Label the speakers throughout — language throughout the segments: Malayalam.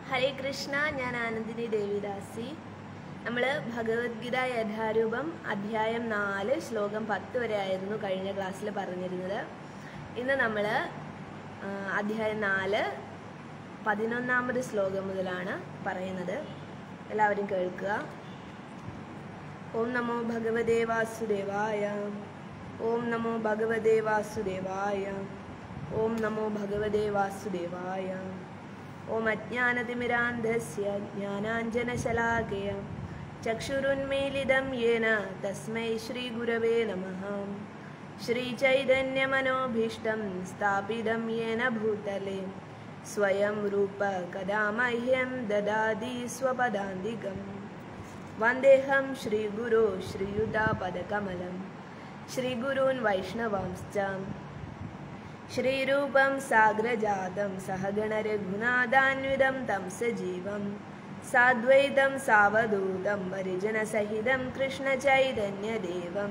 Speaker 1: ഹരേ കൃഷ്ണ ഞാൻ ആനന്ദിനി ദേവിദാസി നമ്മൾ ഭഗവത്ഗീത യഥാരൂപം അധ്യായം നാല് ശ്ലോകം പത്ത് വരെ ആയിരുന്നു കഴിഞ്ഞ ക്ലാസ്സിൽ പറഞ്ഞിരുന്നത് ഇന്ന് നമ്മൾ അധ്യായം നാല് പതിനൊന്നാമത് ശ്ലോകം മുതലാണ് പറയുന്നത് എല്ലാവരും കേൾക്കുക ഓം നമോ ഭഗവതേ വാസുദേവായ ഓം നമോ ഭഗവതേ വാസുദേവായ ഓം നമോ ഭഗവതേ വാസുദേവായ ഓം അജ്ഞാനതിമിരാന്ധസ്യ ജ്ഞാനാഞ്ജനശലാകയ ചക്ഷുരുന്മീലിതം യേന തസ്മൈ ശ്രീഗുരവേ നമഃ ശ്രീചൈതന്യമനോഭീഷ്ടം സ്ഥാപിതം യേന ഭൂതലെ സ്വയം രൂപ കഥാ മഹ്യം ദദാതി സ്വപദാന്തികം വന്ദേഹം ശ്രീഗുരോ ശ്രീയുതാപദകമലം ശ്രീഗുരൂन् വൈഷ്ണവാംശ്ച श्रीरूपं साग्रजातं सहगणरघुनादान्वितं तं सजीवं साद्वैतं सावधूतं परिजनसहितं कृष्णचैतन्यदेवं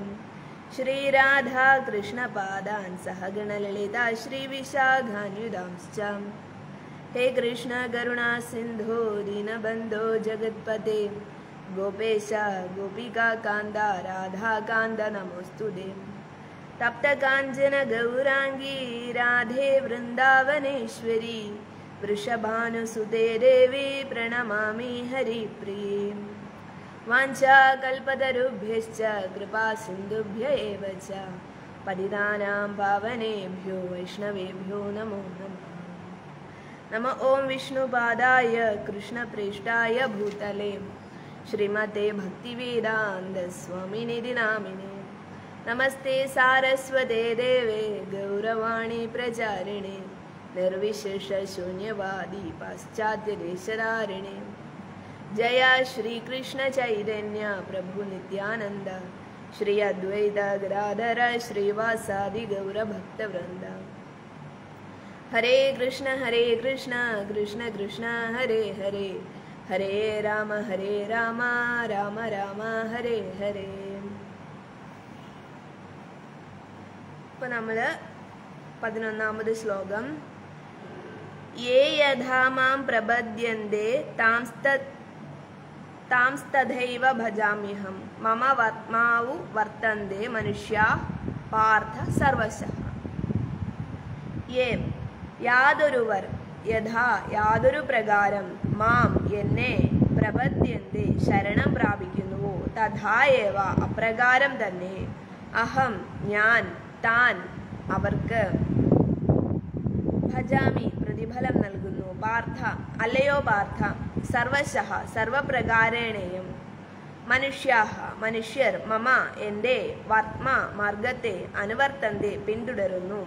Speaker 1: श्रीराधाकृष्णपादान् सहगणललिता श्रीविशाखान्वितांश्च हे कृष्ण करुणा सिन्धो दीनबन्धो जगत्पते गोपेश गोपिकान्दा राधाकान्द नमोऽस्तु ते तप्तकाञ्चन गौराङ्गी राधे वृन्दावनेश्वरी वृषभानुसुते देवी प्रणमामि हरिप्रिये वाञ्छाकल्पतरुभ्यश्च कृपासिन्धुभ्य एव च पतितानां पावनेभ्यो वैष्णवेभ्यो नमो नमः नम ॐ विष्णुपादाय कृष्णप्रेष्ठाय भूतले श्रीमते भक्तिवेदान्तस्वामिनिधि नामिने नमस्ते सारस्वते देवे गौरवाणी प्रचारिणे निर्विशेषशून्यवादी पाश्चात्यदेशधारिणे जया श्रीकृष्णचैतन्य प्रभु नित्यानन्द श्री अद्वैत गदाधर श्रीवासादि गौरभक्तवृन्द हरे कृष्ण हरे कृष्ण कृष्ण कृष्ण हरे हरे हरे राम हरे राम राम राम हरे हरे ഇപ്പൊ നമ്മള് പതിനൊന്നാമത് ശ്ലോകം യേ യഥാമാം പ്രപദ്യന്തേ താംസ്തഥൈവ ഭജാമ്യഹം മമ വർമാവു വർത്തന്തേ മനുഷ്യ പാർത്ഥ സർവശ യേ യാതൊരുവർ യഥാ യാതൊരു പ്രകാരം മാം എന്നെ പ്രപദ്യന്തേ ശരണം പ്രാപിക്കുന്നുവോ തഥാ ഏവ അപ്രകാരം തന്നെ അഹം ഞാൻ താൻ അവർക്ക് ഭജാമി പ്രതിഫലം നൽകുന്നു പാർത്ഥ അല്ലയോ പാർത്ഥ സർവശഃ സർവപ്രകാരേണയും മനുഷ്യാഹ മനുഷ്യർ മമ എൻ്റെ വർമ്മ മാർഗത്തെ അനുവർത്തന്തെ പിന്തുടരുന്നു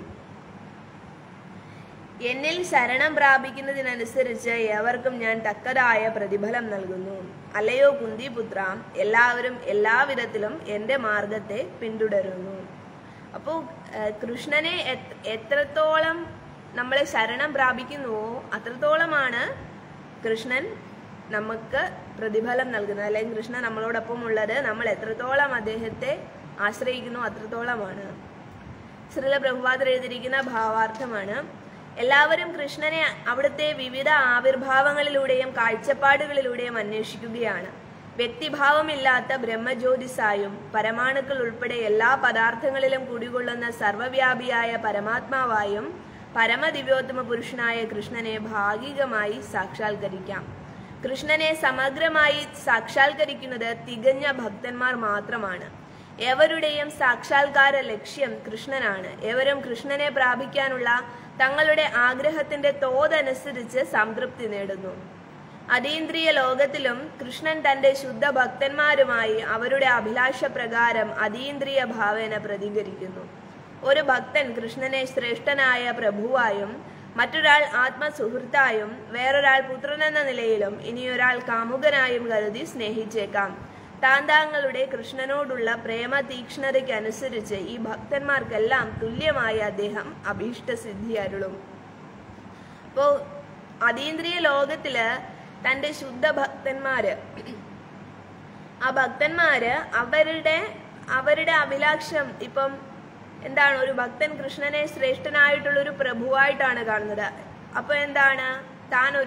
Speaker 1: എന്നിൽ ശരണം പ്രാപിക്കുന്നതിനനുസരിച്ച് ഏവർക്കും ഞാൻ തക്കതായ പ്രതിഫലം നൽകുന്നു അല്ലയോ കുന്തിപുത്ര എല്ലാവരും എല്ലാവിധത്തിലും എൻ്റെ മാർഗത്തെ പിന്തുടരുന്നു അപ്പോൾ കൃഷ്ണനെ എത്രത്തോളം നമ്മളെ ശരണം പ്രാപിക്കുന്നുവോ അത്രത്തോളമാണ് കൃഷ്ണൻ നമുക്ക് പ്രതിഫലം നൽകുന്നത് അല്ലെങ്കിൽ കൃഷ്ണൻ നമ്മളോടൊപ്പം ഉള്ളത് നമ്മൾ എത്രത്തോളം അദ്ദേഹത്തെ ആശ്രയിക്കുന്നു അത്രത്തോളമാണ് ശ്രീല പ്രഭുപാദർ എഴുതിയിരിക്കുന്ന ഭാവാർത്ഥമാണ് എല്ലാവരും കൃഷ്ണനെ അവിടുത്തെ വിവിധ ആവിർഭാവങ്ങളിലൂടെയും കാഴ്ചപ്പാടുകളിലൂടെയും അന്വേഷിക്കുകയാണ് വ്യക്തിഭാവമില്ലാത്ത ബ്രഹ്മജ്യോതിസായും പരമാണുക്കൾ ഉൾപ്പെടെ എല്ലാ പദാർത്ഥങ്ങളിലും കുടികൊള്ളുന്ന സർവവ്യാപിയായ പരമാത്മാവായും പരമദിവ്യോത്തമ പുരുഷനായ കൃഷ്ണനെ ഭാഗികമായി സാക്ഷാത്കരിക്കാം കൃഷ്ണനെ സമഗ്രമായി സാക്ഷാത്കരിക്കുന്നത് തികഞ്ഞ ഭക്തന്മാർ മാത്രമാണ് എവരുടെയും സാക്ഷാത്കാര ലക്ഷ്യം കൃഷ്ണനാണ് എവരും കൃഷ്ണനെ പ്രാപിക്കാനുള്ള തങ്ങളുടെ ആഗ്രഹത്തിന്റെ തോതനുസരിച്ച് സംതൃപ്തി നേടുന്നു അതീന്ദ്രിയ ലോകത്തിലും കൃഷ്ണൻ തന്റെ ശുദ്ധ ഭക്തന്മാരുമായി അവരുടെ അഭിലാഷ പ്രകാരം അതീന്ദ്രിയ ഭാവേന പ്രതികരിക്കുന്നു ഒരു ഭക്തൻ കൃഷ്ണനെ ശ്രേഷ്ഠനായ പ്രഭുവായും മറ്റൊരാൾ ആത്മസുഹൃത്തായും വേറൊരാൾ പുത്രനെന്ന നിലയിലും ഇനിയൊരാൾ കാമുകനായും കരുതി സ്നേഹിച്ചേക്കാം താന്താങ്ങളുടെ കൃഷ്ണനോടുള്ള പ്രേമ തീക്ഷ്ണതയ്ക്കനുസരിച്ച് ഈ ഭക്തന്മാർക്കെല്ലാം തുല്യമായി അദ്ദേഹം അഭീഷ്ടസിദ്ധി അരുളും അപ്പോ അതീന്ദ്രിയ ലോകത്തില് തന്റെ ശുദ്ധ ഭക്തന്മാര് ആ ഭക്തന്മാര് അവരുടെ അവരുടെ അഭിലാഷം ഇപ്പം എന്താണ് ഒരു ഭക്തൻ കൃഷ്ണനെ ശ്രേഷ്ഠനായിട്ടുള്ള ഒരു പ്രഭുവായിട്ടാണ് കാണുന്നത് അപ്പൊ എന്താണ് താൻ ഒരു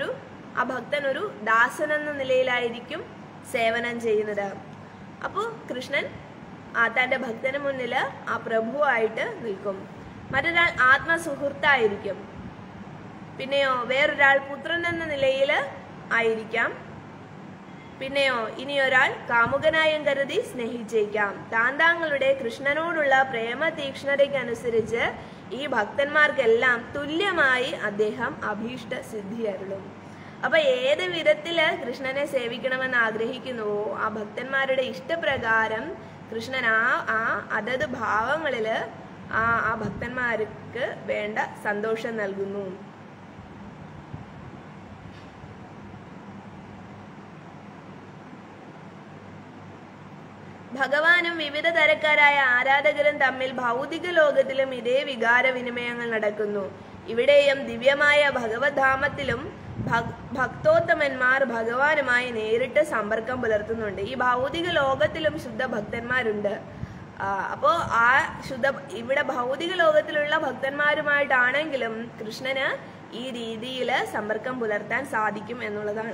Speaker 1: ആ ഭക്തൻ ഒരു ദാസൻ എന്ന നിലയിലായിരിക്കും സേവനം ചെയ്യുന്നത് അപ്പോൾ കൃഷ്ണൻ ആ തൻ്റെ ഭക്തന് മുന്നിൽ ആ പ്രഭുവായിട്ട് നിൽക്കും മറ്റൊരാൾ ആത്മസുഹൃത്തായിരിക്കും പിന്നെയോ വേറൊരാൾ പുത്രൻ എന്ന നിലയിൽ ആയിരിക്കാം പിന്നെയോ ഇനി ഒരാൾ കാമുകനായും കരുതി സ്നേഹിച്ചേക്കാം താന്താങ്ങളുടെ കൃഷ്ണനോടുള്ള പ്രേമ തീക്ഷ്ണതയ്ക്കനുസരിച്ച് ഈ ഭക്തന്മാർക്കെല്ലാം തുല്യമായി അദ്ദേഹം അഭീഷ്ട സിദ്ധി അരുളും അപ്പൊ ഏത് വിധത്തില് കൃഷ്ണനെ സേവിക്കണമെന്ന് ആഗ്രഹിക്കുന്നുവോ ആ ഭക്തന്മാരുടെ ഇഷ്ടപ്രകാരം കൃഷ്ണൻ ആ ആ അതത് ഭാവങ്ങളില് ആ ആ ഭക്തന്മാർക്ക് വേണ്ട സന്തോഷം നൽകുന്നു ഭഗവാനും വിവിധ തരക്കാരായ ആരാധകരും തമ്മിൽ ഭൗതിക ലോകത്തിലും ഇതേ വികാര വിനിമയങ്ങൾ നടക്കുന്നു ഇവിടെയും ദിവ്യമായ ഭഗവത്ധാമത്തിലും ഭക്- ഭക്തോത്തമന്മാർ ഭഗവാനുമായി നേരിട്ട് സമ്പർക്കം പുലർത്തുന്നുണ്ട് ഈ ഭൗതിക ലോകത്തിലും ശുദ്ധ ഭക്തന്മാരുണ്ട് ആ, അപ്പോ ആ ശുദ്ധ ഇവിടെ ഭൗതിക ലോകത്തിലുള്ള ഭക്തന്മാരുമായിട്ടാണെങ്കിലും കൃഷ്ണന് ഈ രീതിയിൽ സമ്പർക്കം പുലർത്താൻ സാധിക്കും എന്നുള്ളതാണ്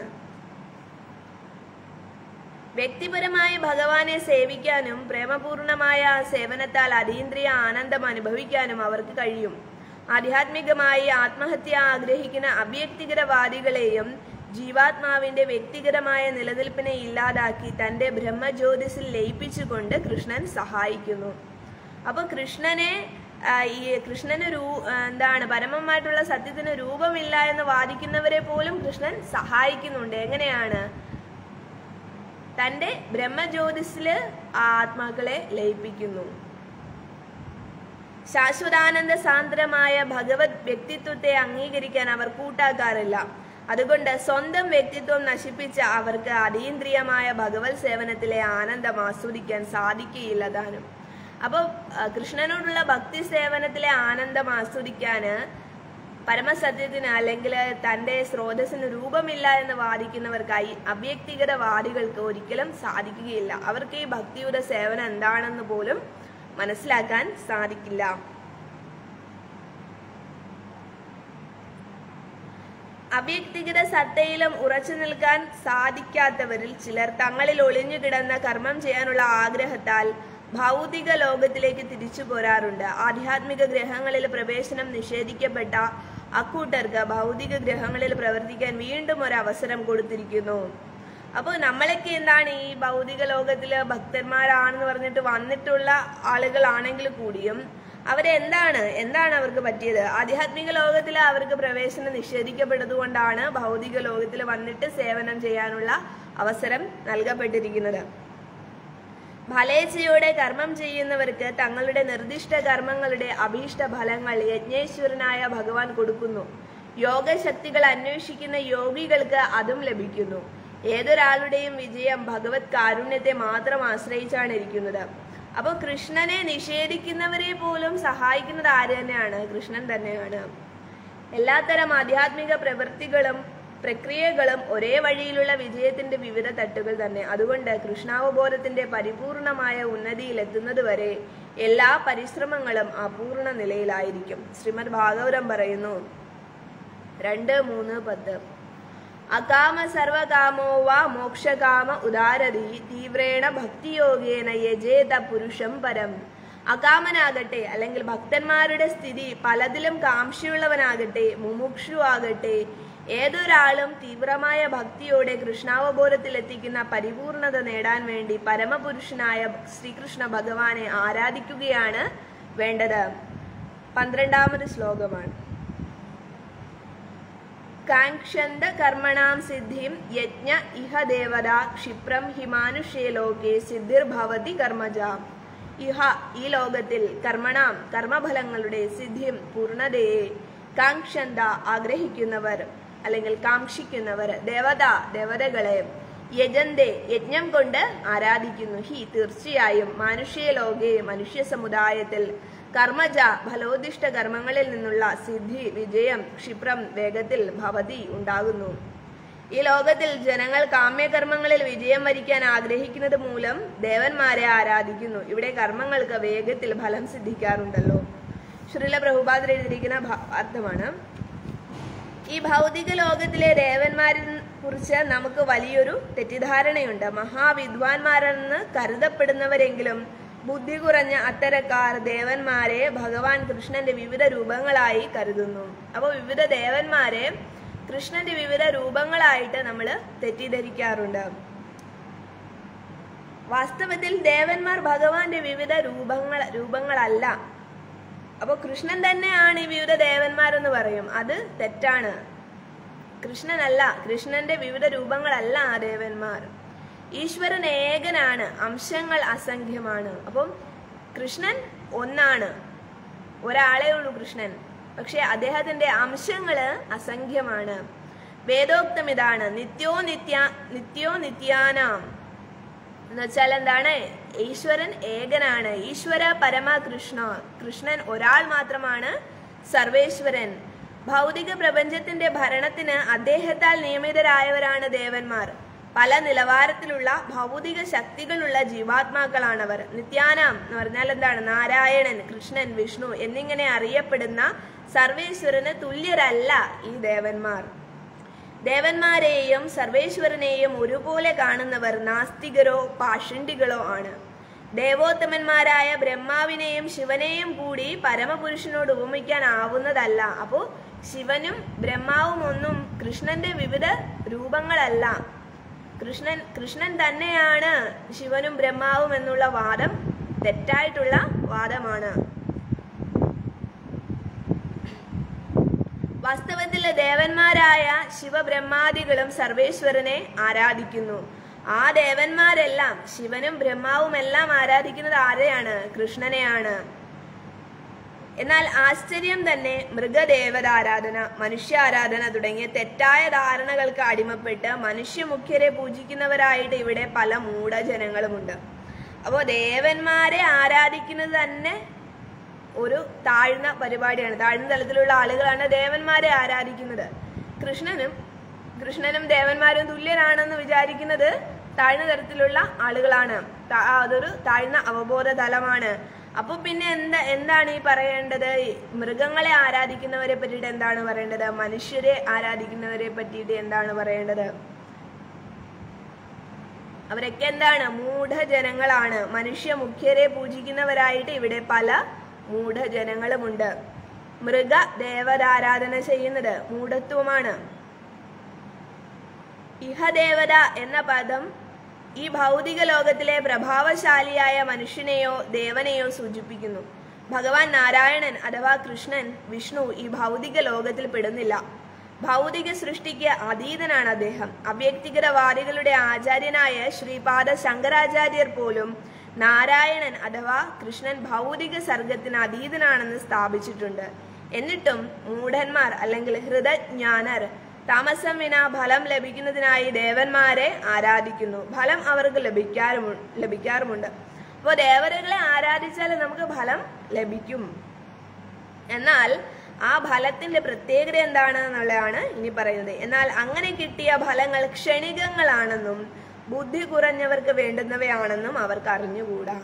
Speaker 1: വ്യക്തിപരമായി ഭഗവാനെ സേവിക്കാനും പ്രേമപൂർണമായ സേവനത്താൽ അതീന്ദ്രിയ ആനന്ദം അനുഭവിക്കാനും അവർക്ക് കഴിയും ആധ്യാത്മികമായി ആത്മഹത്യ ആഗ്രഹിക്കുന്ന അഭ്യക്തികരവാദികളെയും ജീവാത്മാവിന്റെ വ്യക്തിഗതമായ നിലനിൽപ്പിനെ ഇല്ലാതാക്കി തന്റെ ബ്രഹ്മജ്യോതിസിൽ ലയിപ്പിച്ചുകൊണ്ട് കൃഷ്ണൻ സഹായിക്കുന്നു അപ്പൊ കൃഷ്ണനെ ആ, ഈ കൃഷ്ണന് രൂ ആ, എന്താണ് പരമമായിട്ടുള്ള സത്യത്തിന് രൂപമില്ല എന്ന് വാദിക്കുന്നവരെ പോലും കൃഷ്ണൻ സഹായിക്കുന്നുണ്ട് എങ്ങനെയാണ് തന്റെ ബ്രഹ്മജ്യോതിസില് ആ ആത്മാക്കളെ ലയിപ്പിക്കുന്നു ശാശ്വതാനന്ദ സാന്ദ്രമായ ഭഗവത് വ്യക്തിത്വത്തെ അംഗീകരിക്കാൻ അവർ കൂട്ടാക്കാറില്ല അതുകൊണ്ട് സ്വന്തം വ്യക്തിത്വം നശിപ്പിച്ച അവർക്ക് അതീന്ദ്രിയമായ ഭഗവത് സേവനത്തിലെ ആനന്ദം ആസ്വദിക്കാൻ സാധിക്കുകയില്ല താനും അപ്പോൾ കൃഷ്ണനോടുള്ള ഭക്തി സേവനത്തിലെ ആനന്ദം ആസ്വദിക്കാന് പരമസത്യത്തിന് അല്ലെങ്കിൽ തന്റെ സ്രോതസ്സിന് രൂപമില്ല എന്ന് വാദിക്കുന്നവർക്കായി അവ്യക്തിഗത വാദികൾക്ക് ഒരിക്കലും സാധിക്കുകയില്ല അവർക്ക് ഈ ഭക്തിയുടെ സേവനം എന്താണെന്ന് പോലും മനസ്സിലാക്കാൻ സാധിക്കില്ല അവ്യക്തിഗത സത്തയിലും ഉറച്ചു നിൽക്കാൻ സാധിക്കാത്തവരിൽ ചിലർ തങ്ങളിൽ ഒളിഞ്ഞു കിടന്ന കർമ്മം ചെയ്യാനുള്ള ആഗ്രഹത്താൽ ഭൗതിക ലോകത്തിലേക്ക് തിരിച്ചു പോരാറുണ്ട് ആധ്യാത്മിക ഗ്രഹങ്ങളിൽ പ്രവേശനം നിഷേധിക്കപ്പെട്ട അക്കൂട്ടർക്ക് ഭൗതിക ഗ്രഹങ്ങളിൽ പ്രവർത്തിക്കാൻ വീണ്ടും ഒരു അവസരം കൊടുത്തിരിക്കുന്നു അപ്പോൾ നമ്മളൊക്കെ എന്താണ് ഈ ഭൗതിക ലോകത്തില് ഭക്തന്മാരാണെന്ന് പറഞ്ഞിട്ട് വന്നിട്ടുള്ള ആളുകളാണെങ്കിൽ കൂടിയും അവരെന്താണ് എന്താണ് അവർക്ക് പറ്റിയത് ആധ്യാത്മിക ലോകത്തിൽ അവർക്ക് പ്രവേശനം നിഷേധിക്കപ്പെട്ടതുകൊണ്ടാണ് ഭൗതിക ലോകത്തിൽ വന്നിട്ട് സേവനം ചെയ്യാനുള്ള അവസരം നൽകപ്പെട്ടിരിക്കുന്നത് ഫലേച്ഛയോടെ കർമ്മം ചെയ്യുന്നവർക്ക് തങ്ങളുടെ നിർദ്ദിഷ്ട കർമ്മങ്ങളുടെ അഭീഷ്ട ഫലങ്ങൾ യജ്ഞേശ്വരനായ ഭഗവാൻ കൊടുക്കുന്നു യോഗശക്തികൾ അന്വേഷിക്കുന്ന യോഗികൾക്ക് അതും ലഭിക്കുന്നു ഏതൊരാളുടെയും വിജയം ഭഗവത് കാരുണ്യത്തെ മാത്രം ആശ്രയിച്ചാണ് ഇരിക്കുന്നത് അപ്പോൾ കൃഷ്ണനെ നിഷേധിക്കുന്നവരെ പോലും സഹായിക്കുന്നത് ആര് തന്നെയാണ് കൃഷ്ണൻ തന്നെയാണ് എല്ലാത്തരം ആധ്യാത്മിക പ്രവൃത്തികളും പ്രക്രിയകളും ഒരേ വഴിയിലുള്ള വിജയത്തിന്റെ വിവിധ തട്ടുകൾ തന്നെ അതുകൊണ്ട് കൃഷ്ണാവബോധത്തിന്റെ പരിപൂർണമായ ഉന്നതിയിൽ എത്തുന്നത് വരെ എല്ലാ പരിശ്രമങ്ങളും അപൂർണ നിലയിലായിരിക്കും ശ്രീമദ് ഭാഗവതം പറയുന്നു രണ്ട് മൂന്ന് പത്ത് അകാമ സർവകാമോ വാ മോക്ഷകാമ ഉദാരതി തീവ്രേണ ഭക്തിയോഗേന യജേത പുരുഷം പരം അകാമനാകട്ടെ അല്ലെങ്കിൽ ഭക്തന്മാരുടെ സ്ഥിതി പലതിലും കാംക്ഷിയുള്ളവനാകട്ടെ മുമുക്ഷു ആകട്ടെ ഏതൊരാളും തീവ്രമായ ഭക്തിയോടെ കൃഷ്ണാവബോധത്തിൽ എത്തിക്കുന്ന പരിപൂർണത നേടാൻ വേണ്ടി പരമപുരുഷനായ ശ്രീകൃഷ്ണ ഭഗവാനെ ആരാധിക്കുകയാണ് വേണ്ടത് പന്ത്രണ്ടാമത് ശ്ലോകമാണ് കാങ്ക്ഷന്ത കർമ്മണാം സിദ്ധിം യജ്ഞ ഇഹ ദേവത ക്ഷിപ്രം ഹിമാനുഷേ ലോകെ സിദ്ധിർഭവതി കർമ്മജ ഇഹ ഈ ലോകത്തിൽ കർമ്മണാം കർമ്മഫലങ്ങളുടെ സിദ്ധിം പൂർണ്ണതയെ കാങ്ക്ഷന്ത ആഗ്രഹിക്കുന്നവർ അല്ലെങ്കിൽ കാക്ഷിക്കുന്നവർ ദേവത ദേവതകളെ യജന്തെ യജ്ഞം കൊണ്ട് ആരാധിക്കുന്നു ഹി തീർച്ചയായും മാനുഷ്യ ലോകെ മനുഷ്യ സമുദായത്തിൽ കർമ്മജ ഫലോദിഷ്ട കർമ്മങ്ങളിൽ നിന്നുള്ള സിദ്ധി വിജയം ക്ഷിപ്രം വേഗത്തിൽ ഭവതി ഉണ്ടാകുന്നു ഈ ലോകത്തിൽ ജനങ്ങൾ കാമ്യകർമ്മങ്ങളിൽ വിജയം വരിക്കാൻ ആഗ്രഹിക്കുന്നത് മൂലം ദേവന്മാരെ ആരാധിക്കുന്നു ഇവിടെ കർമ്മങ്ങൾക്ക് വേഗത്തിൽ ഫലം സിദ്ധിക്കാറുണ്ടല്ലോ ശ്രീല പ്രഭുപാദർ എഴുതിയിരിക്കുന്ന ഭ- അർത്ഥമാണ് ഈ ഭൗതിക ലോകത്തിലെ ദേവന്മാരിൽ നിന്ന് കുറിച്ച് നമുക്ക് വലിയൊരു തെറ്റിദ്ധാരണയുണ്ട് മഹാവിദ്വാൻമാരെന്ന് കരുതപ്പെടുന്നവരെങ്കിലും ബുദ്ധി കുറഞ്ഞ അത്തരക്കാർ ദേവന്മാരെ ഭഗവാൻ കൃഷ്ണന്റെ വിവിധ രൂപങ്ങളായി കരുതുന്നു അപ്പോൾ വിവിധ ദേവന്മാരെ കൃഷ്ണന്റെ വിവിധ രൂപങ്ങളായിട്ട് നമ്മൾ തെറ്റിദ്ധരിക്കാറുണ്ട് വാസ്തവത്തിൽ ദേവന്മാർ ഭഗവാന്റെ വിവിധ രൂപങ്ങൾ രൂപങ്ങളല്ല അപ്പൊ കൃഷ്ണൻ തന്നെയാണ് ഈ വിവിധ ദേവന്മാരെന്ന് പറയും അത് തെറ്റാണ് കൃഷ്ണനല്ല കൃഷ്ണന്റെ വിവിധ രൂപങ്ങളല്ല ആ ദേവന്മാർ ഈശ്വരൻ ഏകനാണ് അംശങ്ങൾ അസംഖ്യമാണ് അപ്പം കൃഷ്ണൻ ഒന്നാണ് ഒരാളേ ഉള്ളൂ കൃഷ്ണൻ പക്ഷെ അദ്ദേഹത്തിന്റെ അംശങ്ങള് അസംഖ്യമാണ് വേദോക്തം ഇതാണ് നിത്യോ നിത്യ നിത്യോ നിത്യാനാം എന്ന് വെച്ചാൽ എന്താണ് ഈശ്വരൻ ഏകനാണ് ഈശ്വര പരമ കൃഷ്ണ കൃഷ്ണൻ ഒരാൾ മാത്രമാണ് സർവേശ്വരൻ ഭൗതിക പ്രപഞ്ചത്തിന്റെ ഭരണത്തിന് അദ്ദേഹത്താൽ നിയമിതരായവരാണ് ദേവന്മാർ പല നിലവാരത്തിലുള്ള ഭൗതിക ശക്തികളുള്ള ജീവാത്മാക്കളാണവർ നിത്യാനാം എന്ന് പറഞ്ഞാൽ എന്താണ് നാരായണൻ കൃഷ്ണൻ വിഷ്ണു എന്നിങ്ങനെ അറിയപ്പെടുന്ന സർവേശ്വരന് തുല്യരല്ല ഈ ദേവന്മാർ ദേവന്മാരെയും സർവേശ്വരനെയും ഒരുപോലെ കാണുന്നവർ നാസ്തികരോ പാഷണ്ഡികളോ ആണ് ദേവോത്തമന്മാരായ ബ്രഹ്മാവിനെയും ശിവനെയും കൂടി പരമപുരുഷനോട് ഉപമിക്കാൻ ആവുന്നതല്ല അപ്പോ ശിവനും ബ്രഹ്മാവും ഒന്നും കൃഷ്ണന്റെ വിവിധ രൂപങ്ങളല്ല കൃഷ്ണൻ കൃഷ്ണൻ തന്നെയാണ് ശിവനും ബ്രഹ്മാവും എന്നുള്ള വാദം തെറ്റായിട്ടുള്ള വാദമാണ് വാസ്തവത്തിൽ ദേവന്മാരായ ശിവബ്രഹ്മാദികളും സർവേശ്വരനെ ആരാധിക്കുന്നു ആ ദേവന്മാരെല്ലാം ശിവനും ബ്രഹ്മാവും എല്ലാം ആരാധിക്കുന്നത് ആരെയാണ് കൃഷ്ണനെയാണ് എന്നാൽ ആശ്ചര്യം തന്നെ മൃഗദേവത ആരാധന മനുഷ്യ ആരാധന തുടങ്ങിയ തെറ്റായ ധാരണകൾക്ക് അടിമപ്പെട്ട് മനുഷ്യമുഖ്യരെ പൂജിക്കുന്നവരായിട്ട് ഇവിടെ പല മൂഢജനങ്ങളുമുണ്ട് അപ്പോൾ ദേവന്മാരെ ആരാധിക്കുന്നത് തന്നെ ഒരു താഴ്ന്ന പരിപാടിയാണ് താഴ്ന്ന തലത്തിലുള്ള ആളുകളാണ് ദേവന്മാരെ ആരാധിക്കുന്നത് കൃഷ്ണനും കൃഷ്ണനും ദേവന്മാരും തുല്യരാണെന്ന് വിചാരിക്കുന്നത് താഴ്ന്ന തരത്തിലുള്ള ആളുകളാണ് ത- ആ, അതൊരു താഴ്ന്ന അവബോധ തലമാണ് അപ്പൊ പിന്നെ എന്താ എന്താണ് ഈ പറയേണ്ടത് ഈ മൃഗങ്ങളെ ആരാധിക്കുന്നവരെ പറ്റിയിട്ട് എന്താണ് പറയേണ്ടത് മനുഷ്യരെ ആരാധിക്കുന്നവരെ പറ്റിയിട്ട് എന്താണ് പറയേണ്ടത് അവരൊക്കെ എന്താണ് മൂഢജനങ്ങളാണ് മനുഷ്യ മുഖ്യരെ പൂജിക്കുന്നവരായിട്ട് ഇവിടെ പല മൂഢജനങ്ങളുമുണ്ട് മൃഗ ദേവതാരാധന ചെയ്യുന്നത് മൂഢത്വമാണ് ഇഹദേവത എന്ന പദം ഈ ഭൗതിക ലോകത്തിലെ പ്രഭാവശാലിയായ മനുഷ്യനെയോ ദേവനെയോ സൂചിപ്പിക്കുന്നു ഭഗവാൻ നാരായണൻ അഥവാ കൃഷ്ണൻ വിഷ്ണു ഈ ഭൗതിക ലോകത്തിൽ പെടുന്നില്ല ഭൗതിക സൃഷ്ടിക്ക് അതീതനാണ് അദ്ദേഹം അവ്യക്തിഗതവാദികളുടെ ആചാര്യനായ ശ്രീപാദ ശങ്കരാചാര്യർ പോലും നാരായണൻ അഥവാ കൃഷ്ണൻ ഭൗതിക സർഗത്തിന് അതീതനാണെന്ന് സ്ഥാപിച്ചിട്ടുണ്ട് എന്നിട്ടും മൂഢന്മാർ അല്ലെങ്കിൽ ഹൃദജ്ഞാനർ താമസം വിന ഫലം ലഭിക്കുന്നതിനായി ദേവന്മാരെ ആരാധിക്കുന്നു ഫലം അവർക്ക് ലഭിക്കാറുമു ലഭിക്കാറുമുണ്ട് അപ്പോൾ ദേവതകളെ ആരാധിച്ചാൽ നമുക്ക് ഫലം ലഭിക്കും എന്നാൽ ആ ഫലത്തിന്റെ പ്രത്യേകത എന്താണ് എന്നുള്ളതാണ് ഇനി പറയുന്നത് എന്നാൽ അങ്ങനെ കിട്ടിയ ഫലങ്ങൾ ക്ഷണികങ്ങളാണെന്നും ബുദ്ധി കുറഞ്ഞവർക്ക് വേണ്ടുന്നവയാണെന്നും അവർക്ക് അറിഞ്ഞുകൂടാ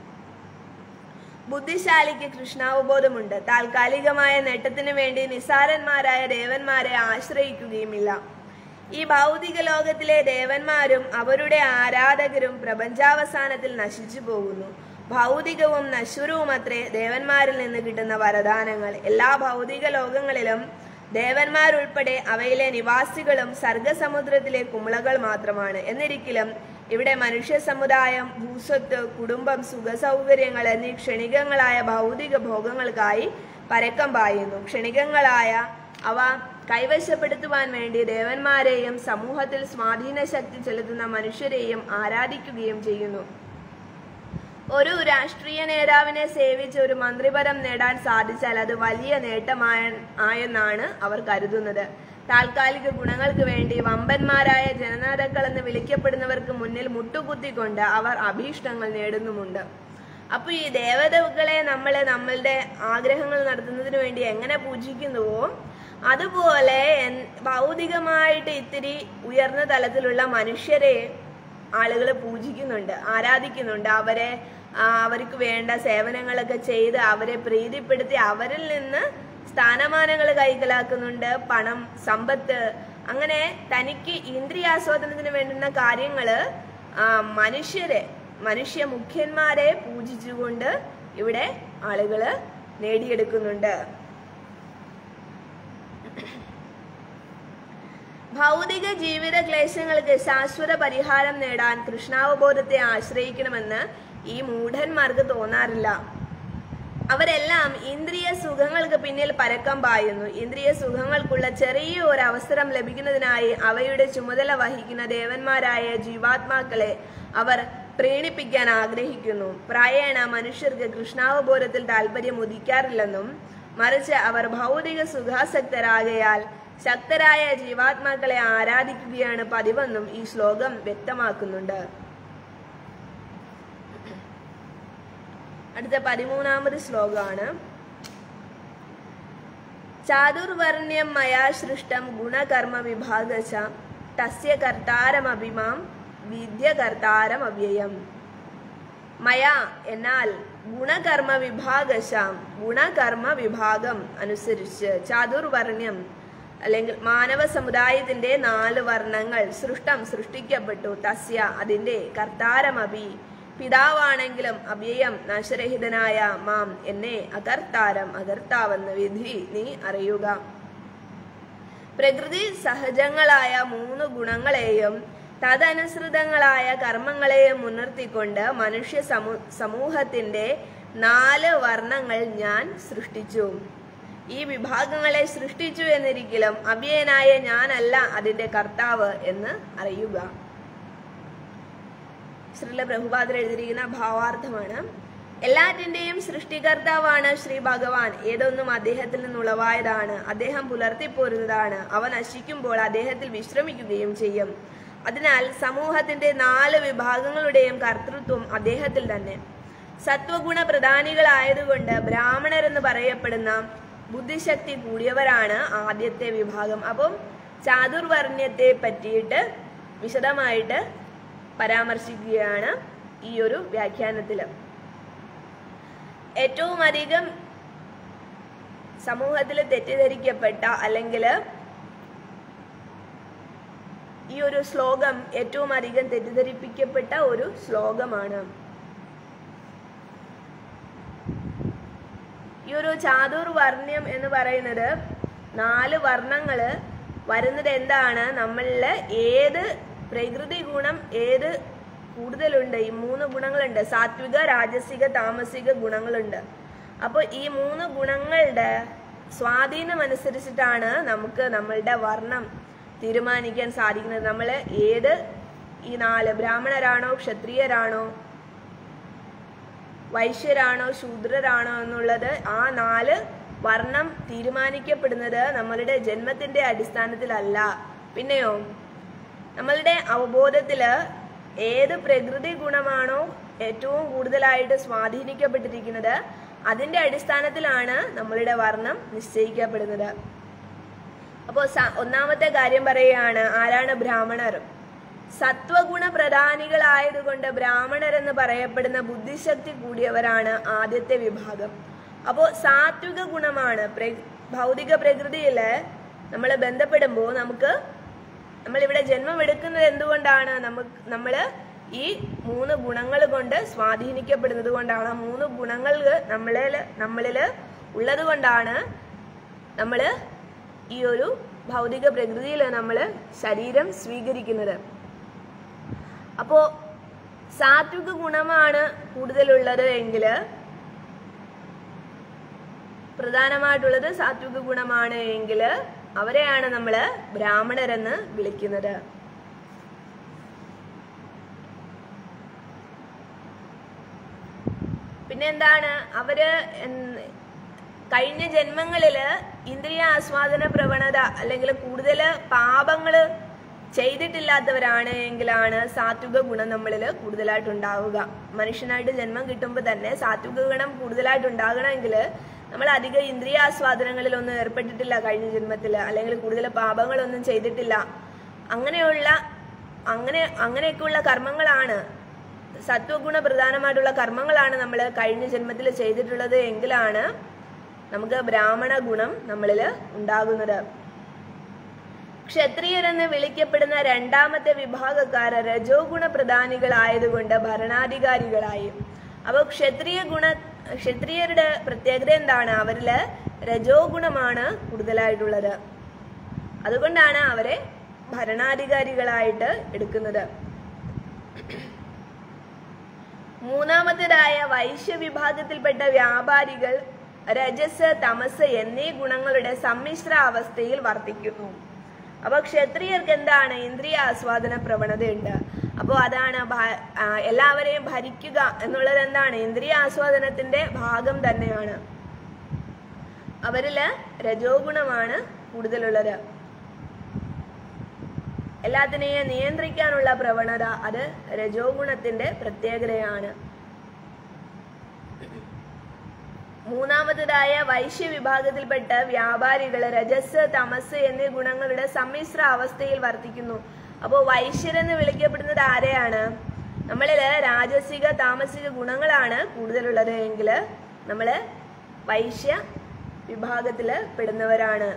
Speaker 1: ബുദ്ധിശാലിക്ക് കൃഷ്ണാവബോധമുണ്ട് താൽക്കാലികമായ നേട്ടത്തിന് വേണ്ടി നിസാരന്മാരായ ദേവന്മാരെ ആശ്രയിക്കുകയുമില്ല ഈ ഭൗതിക ലോകത്തിലെ ദേവന്മാരും അവരുടെ ആരാധകരും പ്രപഞ്ചാവസാനത്തിൽ നശിച്ചു പോകുന്നു ഭൗതികവും നശ്വരവും അത്രേ ദേവന്മാരിൽ നിന്ന് കിട്ടുന്ന വരദാനങ്ങൾ എല്ലാ ഭൗതിക ലോകങ്ങളിലും ദേവന്മാരുൾപ്പെടെ അവയിലെ നിവാസികളും സർഗസമുദ്രത്തിലെ കുമിളകൾ മാത്രമാണ് എന്നിരിക്കലും ഇവിടെ മനുഷ്യ സമുദായം ഭൂസ്വത്ത് കുടുംബം സുഖസൗകര്യങ്ങൾ എന്നീ ക്ഷണികങ്ങളായ ഭൗതിക ഭോഗങ്ങൾക്കായി പരക്കം പായുന്നു ക്ഷണികങ്ങളായ അവ കൈവശപ്പെടുത്തുവാൻ വേണ്ടി ദേവന്മാരെയും സമൂഹത്തിൽ സ്വാധീന ശക്തി ചെലുത്തുന്ന മനുഷ്യരെയും ആരാധിക്കുകയും ചെയ്യുന്നു ഒരു രാഷ്ട്രീയ നേതാവിനെ സേവിച്ച് ഒരു മന്ത്രിപദം നേടാൻ സാധിച്ചാൽ അത് വലിയ നേട്ടമായ ആയെന്നാണ് അവർ കരുതുന്നത് താൽക്കാലിക ഗുണങ്ങൾക്ക് വേണ്ടി വമ്പന്മാരായ ജനനേതാക്കൾ എന്ന് വിളിക്കപ്പെടുന്നവർക്ക് മുന്നിൽ മുട്ടുകുത്തിക്കൊണ്ട് അവർ അഭീഷ്ടങ്ങൾ നേടുന്നുമുണ്ട് അപ്പൊ ഈ ദേവതകളെ നമ്മൾ നമ്മളുടെ ആഗ്രഹങ്ങൾ നടത്തുന്നതിന് വേണ്ടി എങ്ങനെ പൂജിക്കുന്നുവോ അതുപോലെ എൻ- ഭൗതികമായിട്ട് ഇത്തിരി ഉയർന്ന തലത്തിലുള്ള മനുഷ്യരെ ആളുകൾ പൂജിക്കുന്നുണ്ട് ആരാധിക്കുന്നുണ്ട് അവരെ ആ, അവർക്ക് വേണ്ട സേവനങ്ങളൊക്കെ ചെയ്ത് അവരെ പ്രീതിപ്പെടുത്തി അവരിൽ നിന്ന് സ്ഥാനമാനങ്ങൾ കൈക്കലാക്കുന്നുണ്ട് പണം സമ്പത്ത് അങ്ങനെ തനിക്ക് ഇന്ദ്രിയാസ്വാദനത്തിന് വേണ്ടുന്ന കാര്യങ്ങള് ആ, മനുഷ്യരെ മനുഷ്യ മുഖ്യന്മാരെ പൂജിച്ചുകൊണ്ട് ഇവിടെ ആളുകള് നേടിയെടുക്കുന്നുണ്ട് ഭൗതിക ജീവിത ക്ലേശങ്ങൾക്ക് ശാശ്വത പരിഹാരം നേടാൻ കൃഷ്ണാവബോധത്തെ ആശ്രയിക്കണമെന്ന് ഈ മൂഢന്മാർക്ക് തോന്നാറില്ല അവരെല്ലാം ഇന്ദ്രിയ സുഖങ്ങൾക്ക് പിന്നിൽ പരക്കം പായുന്നു ഇന്ദ്രിയ സുഖങ്ങൾക്കുള്ള ചെറിയ ഒരു അവസരം ലഭിക്കുന്നതിനായി അവയുടെ ചുമതല വഹിക്കുന്ന ദേവന്മാരായ ജീവാത്മാക്കളെ അവർ പ്രീണിപ്പിക്കാൻ ആഗ്രഹിക്കുന്നു പ്രായേണ മനുഷ്യർക്ക് കൃഷ്ണാവബോധത്തിൽ താല്പര്യം ഉദിക്കാറില്ലെന്നും മറിച്ച് അവർ ഭൗതിക സുഖാസക്തരാകയാൽ ശക്തരായ ജീവാത്മാക്കളെ ആരാധിക്കുകയാണ് പതിവെന്നും ഈ ശ്ലോകം വ്യക്തമാക്കുന്നുണ്ട് അടുത്ത പതിമൂന്നാമത് ശ്ലോകമാണ് ചാതുർവർണ്ണ്യം മയാ സൃഷ്ടം ഗുണകർമ്മ വിഭാഗച്ച തസ്യ കർത്താരമഭിമാം വിദ്യകർത്താരമവ്യയം മയ എന്നാൽ ഗുണകർമ്മ വിഭാഗശാം ഗുണകർമ്മ വിഭാഗം അനുസരിച്ച് ചാതുർവർണ്ണ്യം അല്ലെങ്കിൽ മാനവ സമുദായത്തിന്റെ നാല് വർണ്ണങ്ങൾ സൃഷ്ടം സൃഷ്ടിക്കപ്പെട്ടു തസ്യ അതിന്റെ കർത്താരമഭി പിതാവാണെങ്കിലും അവ്യയം നാശരഹിതനായ മാം എന്നെ അകർത്താരം അകർത്താവെന്ന് വിധി നീ അറിയുക പ്രകൃതി സഹജങ്ങളായ മൂന്ന് ഗുണങ്ങളെയും തദനുസൃതങ്ങളായ കർമ്മങ്ങളെയും മുൻനിർത്തിക്കൊണ്ട് മനുഷ്യ സമൂ സമൂഹത്തിന്റെ നാല് വർണ്ണങ്ങൾ ഞാൻ സൃഷ്ടിച്ചു ഈ വിഭാഗങ്ങളെ സൃഷ്ടിച്ചു എന്നിരിക്കലും അവ്യയനായ ഞാനല്ല അതിന്റെ കർത്താവ് എന്ന് അറിയുക ശ്രീല പ്രഭുപാദർ എഴുതിയിരിക്കുന്ന ഭാവാർത്ഥമാണ് എല്ലാറ്റിന്റെയും സൃഷ്ടികർത്താവാണ് ശ്രീ ഭഗവാൻ ഏതൊന്നും അദ്ദേഹത്തിൽ നിന്നുളവായതാണ് അദ്ദേഹം പുലർത്തിപ്പോരുന്നതാണ് അവ നശിക്കുമ്പോൾ അദ്ദേഹത്തിൽ വിശ്രമിക്കുകയും ചെയ്യും അതിനാൽ സമൂഹത്തിന്റെ നാല് വിഭാഗങ്ങളുടെയും കർത്തൃത്വം അദ്ദേഹത്തിൽ തന്നെ സത്വഗുണ പ്രധാനികളായതുകൊണ്ട് ബ്രാഹ്മണരെന്ന് പറയപ്പെടുന്ന ബുദ്ധിശക്തി കൂടിയവരാണ് ആദ്യത്തെ വിഭാഗം അപ്പം ചാതുർവർണ്ണ്യത്തെ പറ്റിയിട്ട് വിശദമായിട്ട് പരാമർശിക്കുകയാണ് ഈ ഒരു വ്യാഖ്യാനത്തിൽ ഏറ്റവും അധികം സമൂഹത്തിൽ തെറ്റിദ്ധരിക്കപ്പെട്ട അല്ലെങ്കിൽ ഈ ഒരു ശ്ലോകം ഏറ്റവും അധികം തെറ്റിദ്ധരിപ്പിക്കപ്പെട്ട ഒരു ശ്ലോകമാണ് ഈ ഒരു ചാതുർവർണ്ണ്യം എന്ന് പറയുന്നത് നാല് വർണ്ണങ്ങള് വരുന്നത് എന്താണ് നമ്മളില് ഏത് പ്രകൃതി ഗുണം ഏത് കൂടുതലുണ്ട് ഈ മൂന്ന് ഗുണങ്ങളുണ്ട് സാത്വിക രാജസിക താമസിക ഗുണങ്ങളുണ്ട് അപ്പോൾ ഈ മൂന്ന് ഗുണങ്ങളുടെ സ്വാധീനം അനുസരിച്ചിട്ടാണ് നമുക്ക് നമ്മളുടെ വർണ്ണം തീരുമാനിക്കാൻ സാധിക്കുന്നത് നമ്മൾ ഏത് ഈ നാല് ബ്രാഹ്മണരാണോ ക്ഷത്രിയരാണോ വൈശ്യരാണോ ശൂദ്രരാണോ എന്നുള്ളത് ആ നാല് വർണ്ണം തീരുമാനിക്കപ്പെടുന്നത് നമ്മളുടെ ജന്മത്തിന്റെ അടിസ്ഥാനത്തിലല്ല പിന്നെയോ നമ്മളുടെ അവബോധത്തില് ഏത് പ്രകൃതി ഗുണമാണോ ഏറ്റവും കൂടുതലായിട്ട് സ്വാധീനിക്കപ്പെട്ടിരിക്കുന്നത് അതിന്റെ അടിസ്ഥാനത്തിലാണ് നമ്മളുടെ വർണ്ണം നിശ്ചയിക്കപ്പെടുന്നത് അപ്പോൾ ഒന്നാമത്തെ കാര്യം പറയുകയാണ് ആരാണ് ബ്രാഹ്മണർ സത്വഗുണ പ്രധാനികളായതുകൊണ്ട് ബ്രാഹ്മണർ എന്ന് പറയപ്പെടുന്ന ബുദ്ധിശക്തി കൂടിയവരാണ് ആദ്യത്തെ വിഭാഗം അപ്പോൾ സാത്വിക ഗുണമാണ് പ്ര- ഭൗതിക പ്രകൃതിയില് നമ്മൾ ബന്ധപ്പെടുമ്പോൾ നമുക്ക് നമ്മളിവിടെ ജന്മം എടുക്കുന്നത് എന്തുകൊണ്ടാണ് നമുക്ക് നമ്മള് ഈ മൂന്ന് ഗുണങ്ങൾ കൊണ്ട് സ്വാധീനിക്കപ്പെടുന്നത് കൊണ്ടാണ് ആ മൂന്ന് ഗുണങ്ങൾ നമ്മളിൽ നമ്മളില് ഉള്ളത് കൊണ്ടാണ് നമ്മള് ഈ ഒരു ഭൗതിക പ്രകൃതിയിൽ നമ്മൾ ശരീരം സ്വീകരിക്കുന്നത് അപ്പോ സാത്വിക ഗുണമാണ് കൂടുതലുള്ളത് എങ്കിൽ പ്രധാനമായിട്ടുള്ളത് സാത്വിക ഗുണമാണ് എങ്കിൽ അവരെയാണ് നമ്മൾ ബ്രാഹ്മണരെന്ന് വിളിക്കുന്നത് പിന്നെ എന്താണ് അവര് എന്ന് കഴിഞ്ഞ ജന്മങ്ങളില് ഇന്ദ്രിയ ആസ്വാദന പ്രവണത അല്ലെങ്കിൽ കൂടുതൽ പാപങ്ങള് ചെയ്തിട്ടില്ലാത്തവരാണ് എങ്കിലാണ് സാത്വിക ഗുണം നമ്മളിൽ കൂടുതലായിട്ട് ഉണ്ടാവുക മനുഷ്യനായിട്ട് ജന്മം കിട്ടുമ്പോൾ തന്നെ സാത്വിക ഗുണം കൂടുതലായിട്ട് ഉണ്ടാകണമെങ്കിൽ നമ്മൾ അധികം ഇന്ദ്രിയ ആസ്വാദനങ്ങളിലൊന്നും ഏർപ്പെട്ടിട്ടില്ല കഴിഞ്ഞ ജന്മത്തിൽ അല്ലെങ്കിൽ കൂടുതൽ പാപങ്ങളൊന്നും ചെയ്തിട്ടില്ല അങ്ങനെയുള്ള അങ്ങനെ അങ്ങനെയൊക്കെയുള്ള കർമ്മങ്ങളാണ് സത്വഗുണ പ്രധാനമായിട്ടുള്ള കർമ്മങ്ങളാണ് നമ്മൾ കഴിഞ്ഞ ജന്മത്തിൽ ചെയ്തിട്ടുള്ളത് എങ്കിലാണ് നമുക്ക് ബ്രാഹ്മണ ഗുണം നമ്മളിൽ ഉണ്ടാകുന്നത് ക്ഷത്രിയരെന്ന് വിളിക്കപ്പെടുന്ന രണ്ടാമത്തെ വിഭാഗക്കാർ രജോ ഗുണ പ്രധാനികളായതുകൊണ്ട് ഭരണാധികാരികളായി അപ്പോൾ ക്ഷത്രിയ ഗുണ ക്ഷത്രിയരുടെ പ്രത്യേകത എന്താണ് അവരില് രജോ ഗുണമാണ് കൂടുതലായിട്ടുള്ളത് അതുകൊണ്ടാണ് അവരെ ഭരണാധികാരികളായിട്ട് എടുക്കുന്നത് മൂന്നാമത്തേതായ വൈശ്യ വിഭാഗത്തിൽപ്പെട്ട വ്യാപാരികൾ രജസ് തമസ് എന്നീ ഗുണങ്ങളുടെ സമ്മിശ്ര അവസ്ഥയിൽ വർത്തിക്കുന്നു അപ്പൊ ക്ഷത്രിയർക്ക് എന്താണ് ഇന്ദ്രിയ ആസ്വാദന പ്രവണതയുണ്ട് അപ്പോൾ അതാണ് ഭ- ആ, എല്ലാവരെയും ഭരിക്കുക എന്നുള്ളത് എന്താണ് ഇന്ദ്രിയ ആസ്വാദനത്തിന്റെ ഭാഗം തന്നെയാണ് അവരില് രജോ ഗുണമാണ് കൂടുതലുള്ളത് എല്ലാത്തിനെയും നിയന്ത്രിക്കാനുള്ള പ്രവണത അത് രജോ ഗുണത്തിന്റെ പ്രത്യേകതയാണ് മൂന്നാമത്തേതായ വൈശ്യ വിഭാഗത്തിൽപ്പെട്ട വ്യാപാരികൾ രജസ് തമസ് എന്നീ ഗുണങ്ങളുടെ സമ്മിശ്ര അവസ്ഥയിൽ വർത്തിക്കുന്നു അപ്പോൾ വൈശ്യരെന്ന് വിളിക്കപ്പെടുന്നത് ആരെയാണ് നമ്മളില് രാജസിക താമസിക ഗുണങ്ങളാണ് കൂടുതലുള്ളത് എങ്കിൽ നമ്മള് വൈശ്യ വിഭാഗത്തില് പെടുന്നവരാണ്